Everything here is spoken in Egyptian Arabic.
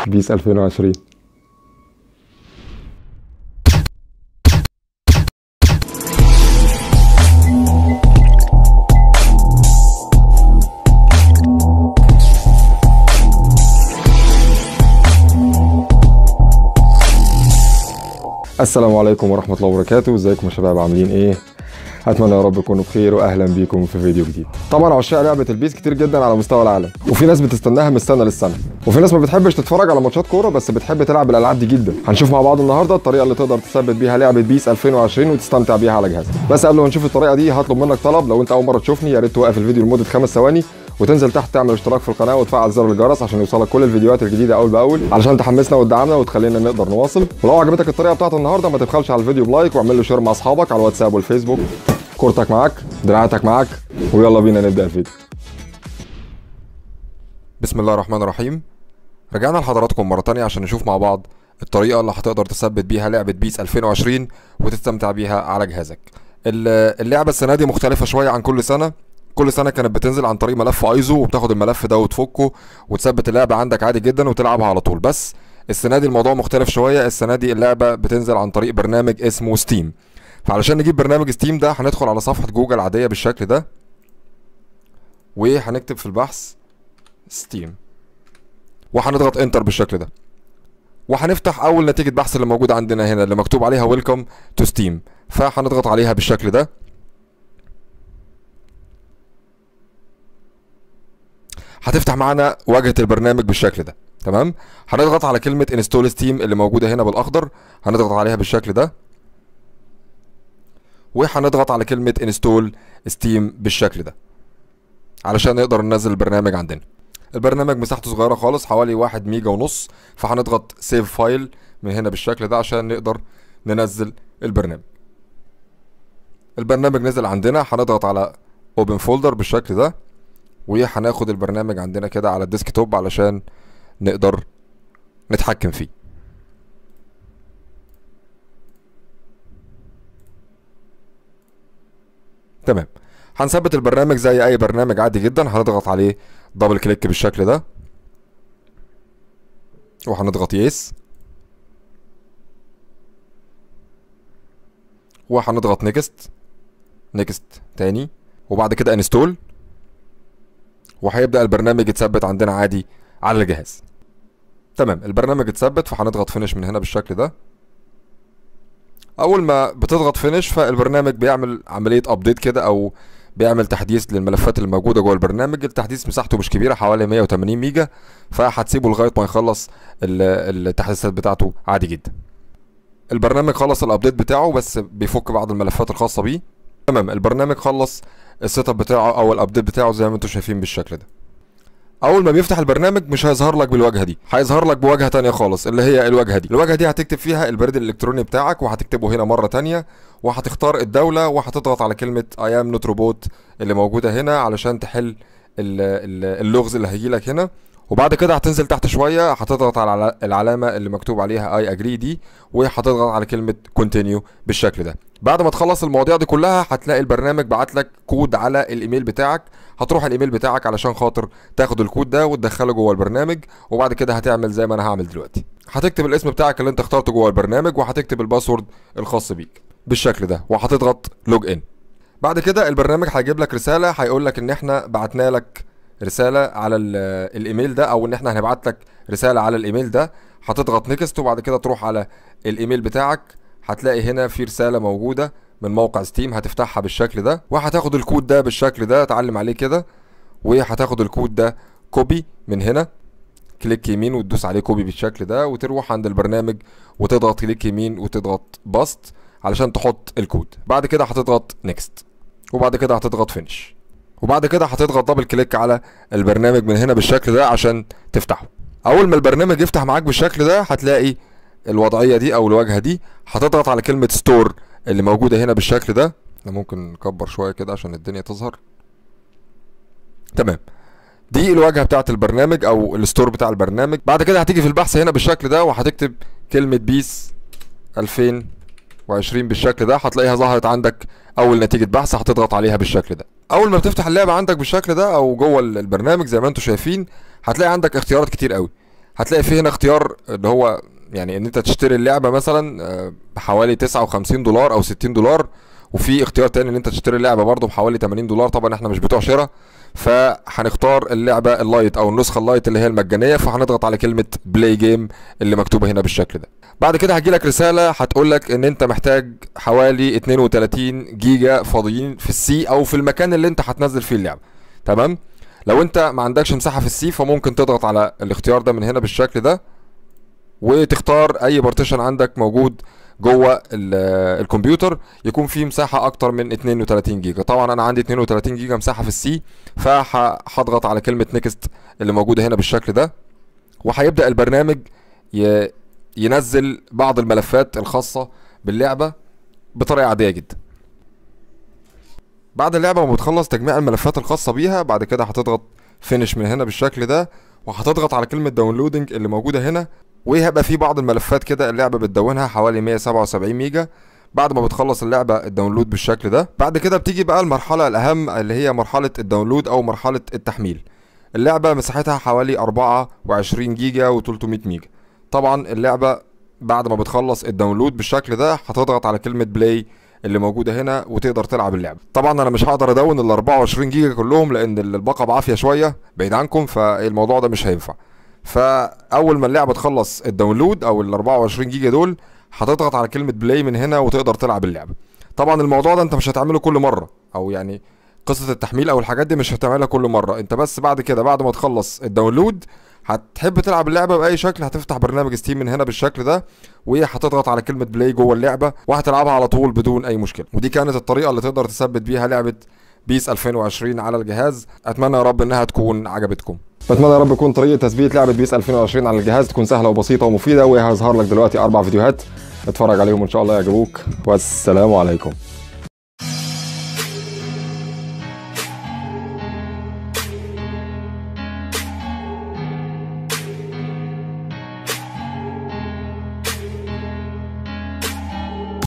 بيس 2020 السلام عليكم ورحمة الله وبركاته ازيكم يا شباب عاملين ايه اتمنى يا رب تكونوا بخير واهلا بيكم في فيديو جديد طبعا عشاق لعبه البيس كتير جدا على مستوى العالم وفي ناس بتستناها من السنه للسنه وفي ناس ما بتحبش تتفرج على ماتشات كوره بس بتحب تلعب الالعاب دي جدا هنشوف مع بعض النهارده الطريقه اللي تقدر تثبت بيها لعبه بيس 2020 وتستمتع بيها على جهازك بس قبل ما نشوف الطريقه دي هطلب منك طلب لو انت اول مره تشوفني يا ريت توقف الفيديو لمده خمس ثواني وتنزل تحت تعمل اشتراك في القناه وتفعل زر الجرس عشان يوصلك كل الفيديوهات الجديده اول باول علشان تحمسنا وتدعمنا وتخلينا نقدر نواصل ولو عجبتك الطريقه بتاعت النهارده ما تبخلش على الفيديو بلايك واعمل له شير مع اصحابك على الواتساب والفيسبوك كورتك معاك دراعاتك معاك ويلا بينا نبدا الفيديو بسم الله الرحمن الرحيم رجعنا لحضراتكم مرة تانية عشان نشوف مع بعض الطريقة اللي هتقدر تثبت بيها لعبة بيس 2020 وتستمتع بيها على جهازك ال- اللعبة السنة دي مختلفة شوية عن كل سنة كل سنة كانت بتنزل عن طريق ملف ايزو وبتاخد الملف ده وتفكه وتثبت اللعبة عندك عادي جدا وتلعبها على طول بس السنة دي الموضوع مختلف شوية السنة دي اللعبة بتنزل عن طريق برنامج اسمه ستيم فعلشان نجيب برنامج ستيم ده هندخل على صفحة جوجل عادية بالشكل ده وهنكتب في البحث ستيم وهنضغط انتر بالشكل ده وهنفتح اول نتيجة بحث اللي موجودة عندنا هنا اللي مكتوب عليها ويلكم تو ستيم فهنضغط عليها بالشكل ده هتفتح معانا واجهة البرنامج بالشكل ده تمام هنضغط على كلمة انستول ستيم اللي موجودة هنا بالاخضر هنضغط عليها بالشكل ده وهنضغط على كلمة انستول ستيم بالشكل ده علشان نقدر ننزل البرنامج عندنا البرنامج مساحته صغيرة خالص حوالي واحد ميجا ونص فهنضغط سيف فايل من هنا بالشكل ده عشان نقدر ننزل البرنامج البرنامج نزل عندنا هنضغط على اوبن فولدر بالشكل ده وهناخد البرنامج عندنا كده على الديسك توب علشان نقدر نتحكم فيه تمام هنثبت البرنامج زي اي برنامج عادي جدا هنضغط عليه دبل كليك بالشكل ده وهنضغط يس وهنضغط نيكست نيكست تاني وبعد كده انستول وهيبدأ البرنامج يتثبت عندنا عادي على الجهاز تمام البرنامج اتثبت فهنضغط فينش من هنا بالشكل ده اول ما بتضغط فينش فالبرنامج بيعمل عمليه ابديت كده او بيعمل تحديث للملفات اللي موجوده جوه البرنامج التحديث مساحته مش كبيره حوالي 180 ميجا فهتسيبه لغايه ما يخلص ال- التحديثات بتاعته عادي جدا البرنامج خلص الابديت بتاعه بس بيفك بعض الملفات الخاصه بيه تمام البرنامج خلص السيت اب بتاعه او الابديت بتاعه زي ما انتم شايفين بالشكل ده اول ما بيفتح البرنامج مش هيظهر لك بالواجهه دي هيظهر لك بواجهه تانية خالص اللي هي الواجهه دي الواجهه دي هتكتب فيها البريد الالكتروني بتاعك وهتكتبه هنا مره تانية وهتختار الدوله وهتضغط على كلمه اي ام نوت روبوت اللي موجوده هنا علشان تحل ال- ال- اللغز اللي هيجي لك هنا وبعد كده هتنزل تحت شويه هتضغط على الع- العلامه اللي مكتوب عليها اي اجري دي وهتضغط على كلمه كونتينيو بالشكل ده بعد ما تخلص المواضيع دي كلها هتلاقي البرنامج بعت لك كود على الايميل بتاعك هتروح الايميل بتاعك علشان خاطر تاخد الكود ده وتدخله جوه البرنامج وبعد كده هتعمل زي ما انا هعمل دلوقتي هتكتب الاسم بتاعك اللي انت اخترته جوه البرنامج وهتكتب الباسورد الخاص بيك بالشكل ده وهتضغط لوج ان بعد كده البرنامج هيجيب لك رساله هيقول لك ان احنا بعتنا لك رساله على ال- الايميل ده او ان احنا هنبعت لك رساله على الايميل ده هتضغط نيكست وبعد كده تروح على الايميل بتاعك هتلاقي هنا في رساله موجوده من موقع ستيم هتفتحها بالشكل ده وهتاخد الكود ده بالشكل ده تعلم عليه كده وهتاخد الكود ده كوبي من هنا كليك يمين وتدوس عليه كوبي بالشكل ده وتروح عند البرنامج وتضغط كليك يمين وتضغط باست علشان تحط الكود بعد كده هتضغط نيكست وبعد كده هتضغط فينش وبعد كده هتضغط دبل كليك على البرنامج من هنا بالشكل ده عشان تفتحه اول ما البرنامج يفتح معاك بالشكل ده هتلاقي الوضعيه دي او الواجهه دي هتضغط على كلمه ستور اللي موجوده هنا بالشكل ده احنا ممكن نكبر شويه كده عشان الدنيا تظهر تمام دي الواجهه بتاعه البرنامج او الستور بتاع البرنامج بعد كده هتيجي في البحث هنا بالشكل ده وهتكتب كلمه بيس 2020 بالشكل ده هتلاقيها ظهرت عندك اول نتيجه بحث هتضغط عليها بالشكل ده اول ما بتفتح اللعبه عندك بالشكل ده او جوه ال- البرنامج زي ما انتم شايفين هتلاقي عندك اختيارات كتير قوي هتلاقي في هنا اختيار اللي هو يعني ان انت تشتري اللعبه مثلا آه، بحوالي 59 دولار او 60 دولار وفي اختيار تاني ان انت تشتري اللعبه برضه بحوالي 80 دولار طبعا احنا مش بتوع شراء فهنختار اللعبه اللايت او النسخه اللايت اللي هي المجانيه فهنضغط على كلمه بلاي جيم اللي مكتوبه هنا بالشكل ده بعد كده هتجيلك رساله هتقول لك ان انت محتاج حوالي 32 جيجا فاضيين في السي او في المكان اللي انت هتنزل فيه اللعبه تمام لو انت ما عندكش مساحه في السي فممكن تضغط على الاختيار ده من هنا بالشكل ده وتختار اي بارتيشن عندك موجود جوه ال- الكمبيوتر يكون فيه مساحه اكتر من 32 جيجا طبعا انا عندي 32 جيجا مساحه في السي فهضغط على كلمه نيكست اللي موجوده هنا بالشكل ده وهيبدا البرنامج ي- ينزل بعض الملفات الخاصه باللعبه بطريقه عاديه جدا بعد اللعبه ما بتخلص تجميع الملفات الخاصه بيها بعد كده هتضغط فينش من هنا بالشكل ده وهتضغط على كلمه داونلودنج اللي موجوده هنا وهيبقى في بعض الملفات كده اللعبه بتدونها حوالي 177 ميجا بعد ما بتخلص اللعبه الداونلود بالشكل ده بعد كده بتيجي بقى المرحله الاهم اللي هي مرحله الداونلود او مرحله التحميل اللعبه مساحتها حوالي 24 جيجا و300 ميجا طبعا اللعبه بعد ما بتخلص الداونلود بالشكل ده هتضغط على كلمه بلاي اللي موجوده هنا وتقدر تلعب اللعبه طبعا انا مش هقدر ادون ال 24 جيجا كلهم لان الباقه بعافيه شويه بعيد عنكم فالموضوع ده مش هينفع فاول ما اللعبه تخلص الداونلود او ال 24 جيجا دول هتضغط على كلمه بلاي من هنا وتقدر تلعب اللعبه طبعا الموضوع ده انت مش هتعمله كل مره او يعني قصه التحميل او الحاجات دي مش هتعملها كل مره انت بس بعد كده بعد ما تخلص الداونلود هتحب تلعب اللعبه باي شكل هتفتح برنامج ستيم من هنا بالشكل ده وهتضغط على كلمه بلاي جوه اللعبه وهتلعبها على طول بدون اي مشكله ودي كانت الطريقه اللي تقدر تثبت بيها لعبه بيس 2020 على الجهاز اتمنى يا رب انها تكون عجبتكم بتمنى يا رب تكون طريقه تثبيت لعبه بيس 2020 على الجهاز تكون سهله وبسيطه ومفيده وهيظهر لك دلوقتي اربع فيديوهات اتفرج عليهم ان شاء الله يعجبوك والسلام عليكم